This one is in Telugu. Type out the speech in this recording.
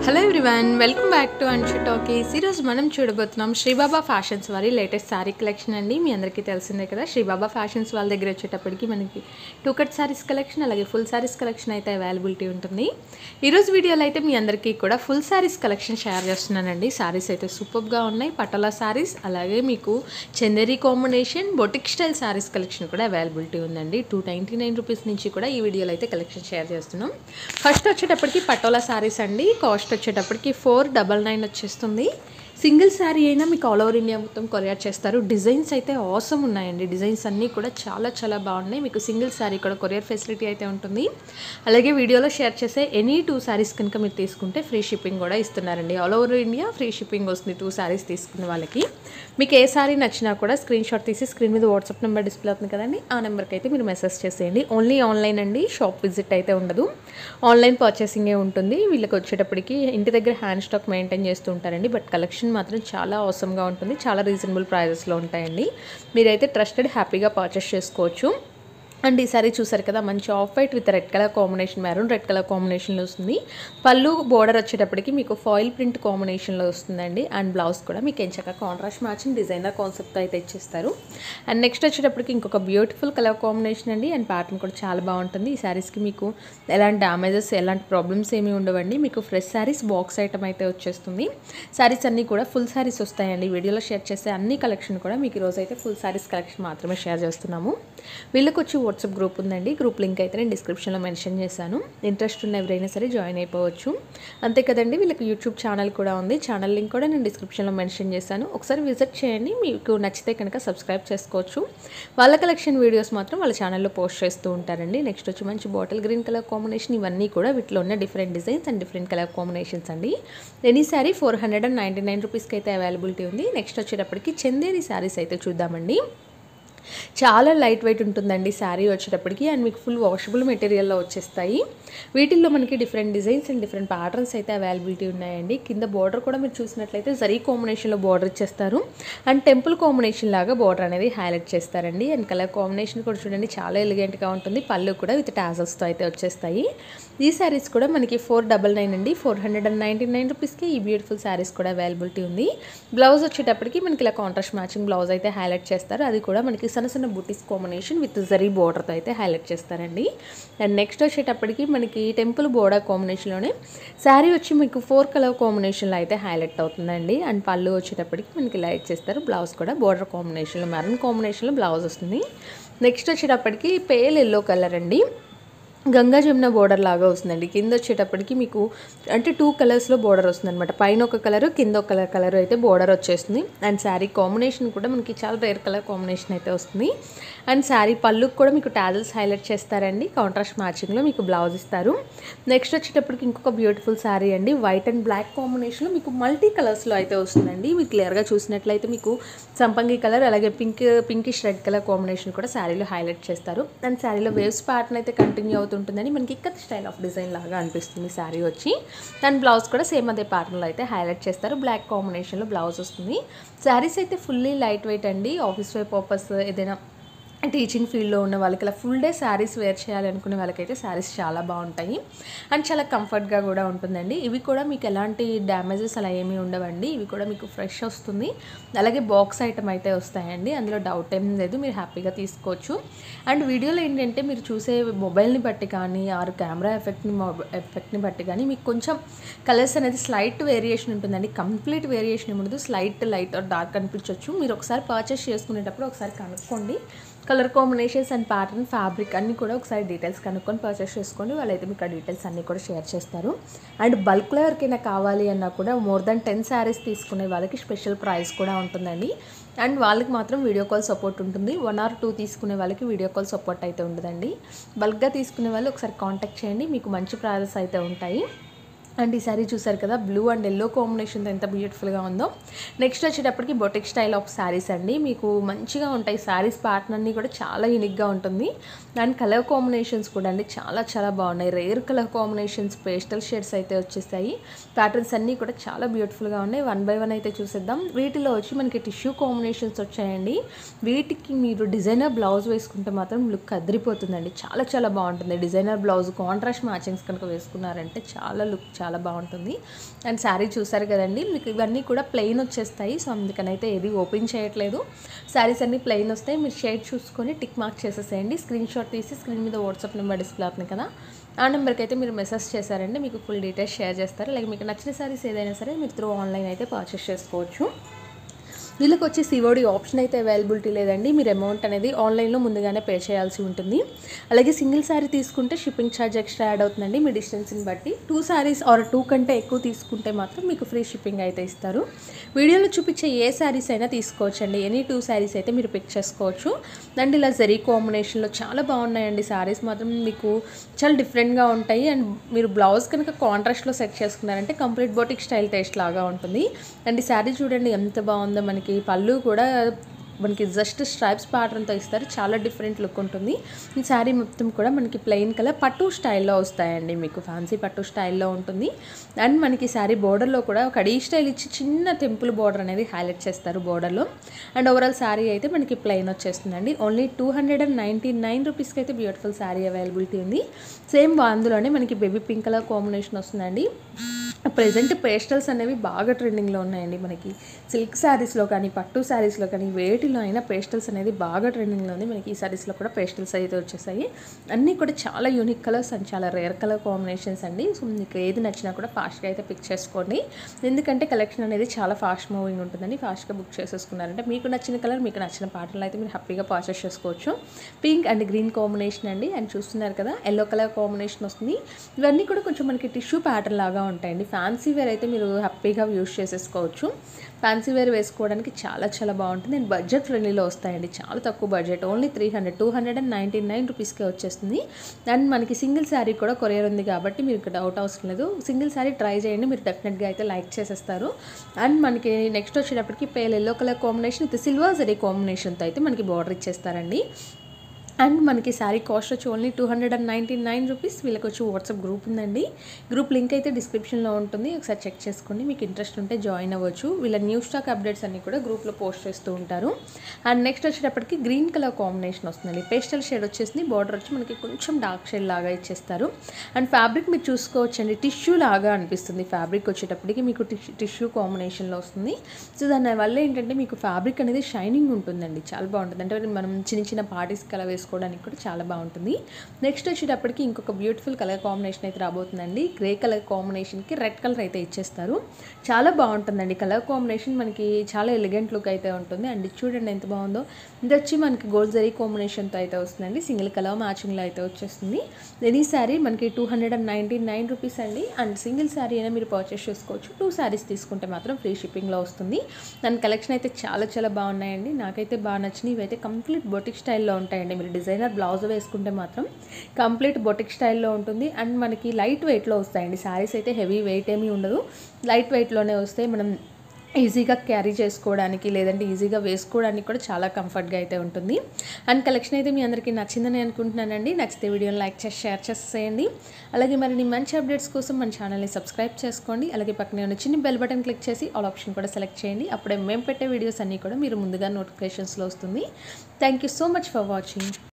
hello everyone welcome back to Anshu talkies ఈరోజు మనం చూడబోతున్నాం శ్రీబాబా ఫ్యాషన్స్ వారి లేటెస్ట్ శారీ కలెక్షన్ అండి మీ అందరికీ తెలిసిందే కదా శ్రీబాబా ఫ్యాషన్స్ వాళ్ళ దగ్గర వచ్చేటప్పటికి మనకి టూ కట్ శారీస్ కలెక్షన్ అలాగే ఫుల్ శారీస్ కలెక్షన్ అయితే అవైలబిలిటీ ఉంటుంది ఈరోజు వీడియోలో అయితే మీ అందరికీ కూడా ఫుల్ శారీస్ కలెక్షన్ షేర్ చేస్తున్నానండి శారీస్ అయితే సూపర్గా ఉన్నాయి పటోలా శారీస్ అలాగే మీకు Chanderi combination boutique style saris collection కూడా అవైలబిలిటీ ఉందండి టూ నైంటీ నైన్ రూపీస్ నుంచి కూడా ఈ వీడియోలో అయితే కలెక్షన్ షేర్ చేస్తున్నాం ఫస్ట్ వచ్చేటప్పటికి పటోలా శారీస్ అండి కాస్ట్ వచ్చేటప్పటికి ఫోర్ డబల్ నైన్ వచ్చేస్తుంది సింగిల్ శారీ అయినా మీకు ఆల్ ఓవర్ ఇండియా మొత్తం కొరియర్ చేస్తారు డిజైన్స్ అయితే అవసరం ఉన్నాయండి డిజైన్స్ అన్నీ కూడా చాలా చాలా బాగున్నాయి మీకు సింగిల్ శారీ కూడా కొరియర్ ఫెసిలిటీ అయితే ఉంటుంది అలాగే వీడియోలో షేర్ చేసే ఎనీ టూ శారీస్ కనుక మీరు తీసుకుంటే ఫ్రీ షిప్పింగ్ కూడా ఇస్తున్నారండి all over India free shipping వస్తుంది టూ శారీస్ తీసుకున్న వాళ్ళకి మీకు ఏ శారీ నచ్చినా కూడా స్క్రీన్ షాట్ తీసి స్క్రీన్ మీద వాట్సాప్ నెంబర్ డిస్ప్లే అవుతుంది కదండి ఆ నెంబర్కి అయితే మీరు మెసేజ్ చేసేయండి ఓన్లీ ఆన్లైన్ అండి షాప్ విజిట్ అయితే ఉండదు ఆన్లైన్ పర్చేసింగే ఉంటుంది వీళ్ళకి వచ్చేటప్పటికి ఇంటి దగ్గర హ్యాండ్ స్టాక్ మెయింటైన్ చేస్తూ ఉంటారండి బట్ కలెక్షన్ మాత్రం చాలా అవసరంగా ఉంటుంది చాలా రీజనబుల్ ప్రైజెస్లో ఉంటాయండి మీరైతే ట్రస్టెడ్ హ్యాపీగా పర్చేస్ చేసుకోవచ్చు అండ్ ఈ సారీ చూసారు కదా మంచి off white with red colour combination maroon red colour కాంబినేషన్లో వస్తుంది పళ్ళు బోర్డర్ వచ్చేటప్పటికి మీకు ఫాయిల్ ప్రింట్ కాంబినేషన్లో వస్తుందండి అండ్ బ్లౌజ్ కూడా మీకు ఎంచక కాంట్రాస్ట్ మ్యాచింగ్ డిజైనర్ కాన్సెప్ట్ అయితే ఇచ్చేస్తారు అండ్ నెక్స్ట్ వచ్చేటప్పటికి ఇంకొక బ్యూటిఫుల్ కలర్ కాంబినేషన్ అండి అండ్ ప్యాటర్న్ కూడా చాలా బాగుంటుంది ఈ శారీస్కి మీకు ఎలాంటి డ్యామేజెస్ ఎలాంటి ప్రాబ్లమ్స్ ఏమీ ఉండవండి మీకు ఫ్రెష్ శారీస్ బాక్స్ ఐటమ్ అయితే వచ్చేస్తుంది శారీస్ అన్నీ కూడా ఫుల్ శారీస్ వస్తాయండి వీడియోలో షేర్ చేసే అన్ని కలెక్షన్ కూడా మీకు ఈరోజు అయితే ఫుల్ శారీస్ కలెక్షన్ మాత్రమే షేర్ చేస్తున్నాము వీళ్ళకి వచ్చి వాట్సాప్ గ్రూప్ ఉందండి గ్రూప్ లింక్ అయితే నేను డిస్క్రిప్షన్లో మెన్షన్ చేశాను ఇంట్రెస్ట్ ఉన్న ఎవరైనా సరే జాయిన్ అయిపోవచ్చు అంతే కదండి వీళ్ళకి యూట్యూబ్ ఛానల్ కూడా ఉంది ఛానల్ లింక్ కూడా నేను డిస్క్రిప్షన్లో మెన్షన్ చేశాను ఒకసారి విజిట్ చేయండి మీకు నచ్చితే కనుక సబ్స్క్రైబ్ చేసుకోవచ్చు వాళ్ళ కలెక్షన్ వీడియోస్ మాత్రం వాళ్ళ ఛానల్లో పోస్ట్ చేస్తూ ఉంటారండి నెక్స్ట్ వచ్చి మంచి బాటిల్ గ్రీన్ కలర్ కాంబినేషన్ ఇవన్నీ కూడా వీటిలో ఉన్న different designs and different colour combinations అండి any sari four hundred and ninety nine రూపీస్కి అయితే అవైలబిలిటీ ఉంది నెక్స్ట్ వచ్చేటప్పటికి చందేరి శారీస్ అయితే చూద్దామండి చాలా లైట్ వెయిట్ ఉంటుందండి శారీ వచ్చేటప్పటికి అండ్ మీకు ఫుల్ వాషబుల్ మెటీరియల్లో వచ్చేస్తాయి వీటిల్లో మనకి different designs and different patterns అయితే అవైలబిలిటీ ఉన్నాయండి కింద బార్డర్ కూడా మీరు చూసినట్లయితే జరీ కాంబినేషన్లో బార్డర్ ఇచ్చేస్తారు అండ్ టెంపుల్ కాంబినేషన్ లాగా బార్డర్ అనేది హైలైట్ చేస్తారండి అండ్ కలర్ కాంబినేషన్ కూడా చూడండి చాలా ఎలిగెంట్గా ఉంటుంది పళ్ళు కూడా విత్ టాజల్స్తో అయితే వచ్చేస్తాయి ఈ శారీస్ కూడా మనకి ఫోర్ డబల్ నైన్ అండి four hundred and ninety nine రూపీస్కి ఈ బ్యూటిఫుల్ శారీస్ కూడా అవైలబిలిటీ ఉంది బ్లౌజ్ వచ్చేటప్పటికి మనకి ఇలా కాంట్రాస్ట్ మ్యాచింగ్ బ్లౌజ్ అయితే హైలైట్ చేస్తారు అది కూడా మనకి సన్న సన్న బుటీస్ కాంబినేషన్ విత్ జరీ బోర్డర్తో అయితే హైలైట్ చేస్తారండి అండ్ నెక్స్ట్ వచ్చేటప్పటికి మనకి టెంపుల్ బోర్డర్ కాంబినేషన్లోనే శారీ వచ్చి మీకు ఫోర్ కలర్ కాంబినేషన్లో అయితే హైలైట్ అవుతుందండి అండ్ పళ్ళు వచ్చేటప్పటికి మనకి లైట్ చేస్తారు బ్లౌజ్ కూడా బోర్డర్ కాంబినేషన్లో మెరూన్ కాంబినేషన్లో బ్లౌజ్ వస్తుంది నెక్స్ట్ వచ్చేటప్పటికి పేల్ ఎల్లో కలర్ అండి గంగా జమున బోర్డర్ లాగా వస్తుందండి కింద వచ్చేటప్పటికి మీకు అంటే టూ కలర్స్లో బోర్డర్ వస్తుంది అనమాట పైన ఒక కలర్ కింద ఒక కలర్ కలర్ అయితే బోర్డర్ వచ్చేస్తుంది అండ్ శారీ కాంబినేషన్ కూడా మనకి చాలా రేర్ కలర్ కాంబినేషన్ అయితే వస్తుంది అండ్ శారీ పళ్ళుకి కూడా మీకు టాజల్స్ హైలైట్ చేస్తారండి కాంట్రాస్ట్ మ్యాచింగ్లో మీకు బ్లౌజ్ ఇస్తారు నెక్స్ట్ వచ్చేటప్పటికి ఇంకొక బ్యూటిఫుల్ శారీ అండి వైట్ అండ్ బ్లాక్ కాంబినేషన్లో మీకు మల్టీ కలర్స్లో అయితే వస్తుందండి మీకు క్లియర్గా చూసినట్లయితే మీకు సంపంగి కలర్ అలాగే pink pinkish red colour combination కూడా శారీలో హైలైట్ చేస్తారు అండ్ శారీలో వేవ్స్ ప్యాటర్న్ అయితే కంటిన్యూ అవుతుంటుందని మనకి ఇక్కత్ స్టైల్ ఆఫ్ డిజైన్ లాగా అనిపిస్తుంది శారీ వచ్చి అండ్ బ్లౌజ్ కూడా సేమ్ అదే ప్యాటర్న్లో అయితే హైలైట్ చేస్తారు బ్లాక్ కాంబినేషన్లో బ్లౌజ్ వస్తుంది శారీస్ అయితే ఫుల్లీ లైట్ వెయిట్ అండి ఆఫీస్ వే పర్పస్ ఏదైనా టీచింగ్ ఫీల్డ్లో ఉన్న వాళ్ళకి ఇలా ఫుల్ డే శారీస్ వేర్ చేయాలి అనుకునే వాళ్ళకైతే శారీస్ చాలా బాగుంటాయి అండ్ చాలా కంఫర్ట్గా కూడా ఉంటుందండి ఇవి కూడా మీకు ఎలాంటి డ్యామేజెస్ అలా ఏమీ ఉండవండి ఇవి కూడా మీకు ఫ్రెష్ వస్తుంది అలాగే బాక్స్ ఐటమ్ అయితే వస్తాయండి అందులో డౌట్ ఏం లేదు మీరు హ్యాపీగా తీసుకోవచ్చు అండ్ వీడియోలో ఏంటంటే మీరు చూసే మొబైల్ని బట్టి కానీ ఆరు కెమెరా ఎఫెక్ట్ని ఎఫెక్ట్ని బట్టి కానీ మీకు కొంచెం కలర్స్ అనేది స్లైట్ వేరియేషన్ ఉంటుందండి కంప్లీట్ వేరియేషన్ ఏముండదు స్లైట్ లైట్ ఆర్ డార్క్ అనిపించవచ్చు మీరు ఒకసారి పర్చేస్ చేసుకునేటప్పుడు ఒకసారి కనుక్కోండి colour combinations and pattern fabric అన్నీ కూడా ఒకసారి డీటెయిల్స్ కనుక్కొని పర్చేస్ చేసుకోండి వాళ్ళైతే మీకు ఆ డీటెయిల్స్ అన్నీ కూడా షేర్ చేస్తారు అండ్ బల్క్లో ఎవరికైనా కావాలి అన్నా కూడా మోర్ దెన్ టెన్ శారీస్ తీసుకునే వాళ్ళకి స్పెషల్ ప్రైస్ కూడా ఉంటుందండి అండ్ వాళ్ళకి మాత్రం వీడియో కాల్ సపోర్ట్ ఉంటుంది వన్ ఆర్ టూ తీసుకునే వాళ్ళకి వీడియో కాల్ సపోర్ట్ అయితే ఉండదండి బల్క్గా తీసుకునే వాళ్ళు ఒకసారి కాంటాక్ట్ చేయండి మీకు మంచి ప్రైజెస్ అయితే ఉంటాయి అండ్ ఈ సారీ చూసారు కదా బ్లూ అండ్ ఎల్లో కాంబినేషన్ ఎంత బ్యూటిఫుల్గా ఉందో నెక్స్ట్ వచ్చేటప్పటికి బొటిక్ స్టైల్ ఆఫ్ శారీస్ అండి మీకు మంచిగా ఉంటాయి శారీస్ ప్యాటర్న్ అన్నీ కూడా చాలా యూనిక్గా ఉంటుంది అండ్ కలర్ కాంబినేషన్స్ కూడా అండి చాలా చాలా బాగున్నాయి rare colour combinations pastel shades అయితే వచ్చేస్తాయి ప్యాటర్న్స్ అన్నీ కూడా చాలా బ్యూటిఫుల్గా ఉన్నాయి వన్ బై వన్ అయితే చూసేద్దాం వీటిలో వచ్చి మనకి టిష్యూ కాంబినేషన్స్ వచ్చాయండి వీటికి మీరు డిజైనర్ బ్లౌజ్ వేసుకుంటే మాత్రం లుక్ అదిరిపోతుందండి చాలా చాలా బాగుంటుంది డిజైనర్ బ్లౌజ్ కాంట్రాస్ట్ మ్యాచింగ్స్ కనుక వేసుకున్నారంటే చాలా లుక్ చాలా చాలా బాగుంటుంది అండ్ శారీ చూసారు కదండి మీకు ఇవన్నీ కూడా ప్లెయిన్ వచ్చేస్తాయి సో అందుకనైతే ఏది ఓపెన్ చేయట్లేదు శారీస్ అన్నీ ప్లెయిన్ వస్తాయి మీరు షేడ్ చూసుకొని టిక్ మార్క్ చేసేసేయండి స్క్రీన్ షాట్ తీసి స్క్రీన్ మీద వాట్సాప్ నెంబర్ డిస్ప్లే అవుతుంది కదా ఆ నెంబర్కి అయితే మీరు మెసేజ్ చేశారంటే మీకు ఫుల్ డీటెయిల్స్ షేర్ చేస్తారు లేక మీకు నచ్చిన శారీస్ ఏదైనా సరే మీరు త్రూ ఆన్లైన్ అయితే పర్చేస్ చేసుకోవచ్చు వీళ్ళకి వచ్చి సివోడి ఆప్షన్ అయితే అవైలబిలిటీ లేదండి మీరు అమౌంట్ అనేది ఆన్లైన్లో ముందుగానే పే చేయాల్సి ఉంటుంది అలాగే సింగిల్ శారీ తీసుకుంటే షిప్పింగ్ ఛార్జ్ ఎక్స్ట్రా యాడ్ అవుతుందండి మీ డిస్టెన్స్ని బట్టి టూ శారీస్ ఆర్ టూ కంటే ఎక్కువ తీసుకుంటే మాత్రం మీకు ఫ్రీ షిప్పింగ్ అయితే ఇస్తారు వీడియోలో చూపించే ఏ శారీస్ అయినా తీసుకోవచ్చండి ఎనీ టూ శారీస్ అయితే మీరు పిక్ చేసుకోవచ్చు అండ్ ఇలా జరీ కాంబినేషన్లో చాలా బాగున్నాయండి శారీస్ మాత్రం మీకు చాలా డిఫరెంట్గా ఉంటాయి అండ్ మీరు బ్లౌజ్ కనుక కాంట్రాస్ట్లో సెట్ చేసుకున్నారంటే కంప్లీట్ బోటిక్ స్టైల్ టేస్ట్ లాగా ఉంటుంది అండ్ ఈ శారీ చూడండి ఎంత బాగుందో మనకి పళ్ళు కూడా మనకి జస్ట్ స్ట్రైప్స్ ప్యాటర్న్తో ఇస్తారు చాలా డిఫరెంట్ లుక్ ఉంటుంది ఈ శారీ మొత్తం కూడా మనకి ప్లెయిన్ కలర్ పట్టు స్టైల్లో వస్తాయండి మీకు ఫ్యాన్సీ పట్టు స్టైల్లో ఉంటుంది అండ్ మనకి శారీ బోర్డర్లో కూడా ఒక అడీ స్టైల్ ఇచ్చి చిన్న టెంపుల్ బోర్డర్ అనేది హైలైట్ చేస్తారు బోర్డర్లో అండ్ ఓవరాల్ శారీ అయితే మనకి ప్లెయిన్ వచ్చేస్తుందండి only two hundred and ninety nine రూపీస్కి అయితే బ్యూటిఫుల్ శారీ అవైలబిలిటీ ఉంది సేమ్ అందులోనే మనకి బేబీ పింక్ కలర్ కాంబినేషన్ వస్తుందండి ప్రజెంట్ పేస్టల్స్ అనేవి బాగా ట్రెండింగ్లో ఉన్నాయండి మనకి సిల్క్ శారీస్లో కానీ పట్టు శారీస్లో కానీ వేటిలో అయినా పేస్టల్స్ అనేది బాగా ట్రెండింగ్లో ఉంది మనకి ఈ శారీస్లో కూడా పేస్టల్స్ అయితే వచ్చేసాయి అన్నీ కూడా చాలా యూనిక్ కలర్స్ అండ్ చాలా రేర్ కలర్ కాంబినేషన్స్ అండి సో మీకు ఏది నచ్చినా కూడా ఫాస్ట్గా అయితే పిక్ చేసుకోండి ఎందుకంటే కలెక్షన్ అనేది చాలా ఫాస్ట్ మూవింగ్ ఉంటుందండి ఫాస్ట్గా బుక్ చేసేసుకున్నారంటే మీకు నచ్చిన కలర్ మీకు నచ్చిన పాటలు అయితే మీరు హ్యాపీగా పర్చేస్ చేసుకోవచ్చు పింక్ అండ్ గ్రీన్ కాంబినేషన్ అండి అండ్ చూస్తున్నారు కదా ఎల్లో కలర్ కాంబినేషన్ వస్తుంది ఇవన్నీ కూడా కొంచెం మనకి టిష్యూ ప్యాటర్న్ లాగా ఉంటాయండి ఫ్యాన్సీ వేర్ అయితే మీరు హ్యాపీగా యూస్ చేసేసుకోవచ్చు ఫ్యాన్సీ వేర్ వేసుకోవడానికి చాలా చాలా బాగుంటుంది అండ్ బడ్జెట్ ఫ్రెండ్లీలో వస్తాయండి చాలా తక్కువ budget only three hundred two hundred and ninety nine రూపీస్కే వచ్చేస్తుంది అండ్ మనకి సింగిల్ శారీ కూడా కొరియర్ ఉంది కాబట్టి మీకు డౌట్ అవసరం లేదు సింగిల్ శారీ ట్రై చేయండి మీరు డెఫినెట్గా అయితే లైక్ చేసేస్తారు అండ్ మనకి నెక్స్ట్ వచ్చేటప్పటికి pale yellow colour combination with silver zari కాంబినేషన్తో అయితే మనకి బార్డర్ ఇచ్చేస్తారండి అండ్ మనకి శారీ కాస్ట్ వచ్చి only two hundred and ninety nine rupees వీళ్ళకి వచ్చి వాట్సాప్ గ్రూప్ ఉందండి గ్రూప్ లింక్ అయితే డిస్క్రిప్షన్లో ఉంటుంది ఒకసారి చెక్ చేసుకోండి మీకు ఇంట్రెస్ట్ ఉంటే జాయిన్ అవ్వచ్చు వీళ్ళ న్యూ స్టాక్ అప్డేట్స్ అన్ని కూడా గ్రూప్లో పోస్ట్ చేస్తూ ఉంటారు అండ్ నెక్స్ట్ వచ్చేటప్పటికి గ్రీన్ కలర్ కాంబినేషన్ వస్తుందండి పేస్టల్ షేడ్ వచ్చేసింది బార్డర్ వచ్చి మనకి కొంచెం డార్క్ షేడ్ లాగా ఇచ్చేస్తారు అండ్ ఫ్యాబ్రిక్ మీరు చూసుకోవచ్చండి టిష్యూ లాగా అనిపిస్తుంది ఫ్యాబ్రిక్ వచ్చేటప్పటికి మీకు టిష్యూ కాంబినేషన్లో వస్తుంది సో దాని వల్ల ఏంటంటే మీకు ఫ్యాబ్రిక్ అనేది షైనింగ్ ఉంటుందండి చాలా బాగుంటుంది అంటే మనం చిన్న చిన్న పార్టీస్కి అలా వేసుకోవడానికి కూడా చాలా బాగుంటుంది నెక్స్ట్ వచ్చేటప్పటికి ఇంకొక బ్యూటిఫుల్ కలర్ కాంబినేషన్ అయితే రాబోతుందండి గ్రే కలర్ కాంబినేషన్కి రెడ్ కలర్ అయితే ఇచ్చేస్తారు చాలా బాగుంటుందండి కలర్ కాంబినేషన్ మనకి చాలా ఎలిగెంట్ లుక్ అయితే ఉంటుంది అండ్ ఇది చూడండి ఎంత బాగుందో ఇది వచ్చి మనకి గోల్డ్ జరీ కాంబినేషన్తో అయితే వస్తుందండి సింగిల్ కలర్ మ్యాచింగ్లో అయితే వచ్చేస్తుంది ఎనీ శారీ మనకి two hundred and ninety nine rupees అండి అండ్ సింగిల్ శారీ అయినా మీరు పర్చేస్ చేసుకోవచ్చు టూ శారీస్ తీసుకుంటే మాత్రం ఫ్రీ షిప్పింగ్లో వస్తుంది దాని కలెక్షన్ అయితే చాలా చాలా బాగున్నాయండి నాకైతే బాగా నచ్చినాయి ఇవైతే కంప్లీట్ బొటిక్ స్టైల్లో ఉంటాయండి మీరు డిజైనర్ బ్లౌజ్ వేసుకుంటే మాత్రం కంప్లీట్ బొటిక్ స్టైల్లో ఉంటుంది అండ్ మనకి లైట్ వెయిట్లో వస్తాయండి శారీస్ అయితే హెవీ వెయిట్ ఏమీ ఉండదు లైట్ వెయిట్లోనే వస్తాయి మనం ఈజీగా క్యారీ చేసుకోవడానికి లేదంటే ఈజీగా వేసుకోవడానికి కూడా చాలా కంఫర్ట్గా అయితే ఉంటుంది అండ్ కలెక్షన్ అయితే మీ అందరికీ నచ్చిందని అనుకుంటున్నానండి నచ్చితే వీడియోని లైక్ చేసి షేర్ చేసేయండి అలాగే మరి మంచి అప్డేట్స్ కోసం మన ఛానల్ని సబ్స్క్రైబ్ చేసుకోండి అలాగే పక్కనే ఉన్న చిన్న బెల్ బటన్ క్లిక్ చేసి ఆల్ ఆప్షన్ కూడా సెలెక్ట్ చేయండి అప్పుడే మేము పెట్టే వీడియోస్ అన్నీ కూడా మీరు ముందుగా నోటిఫికేషన్స్లో వస్తుంది thank you so much for watching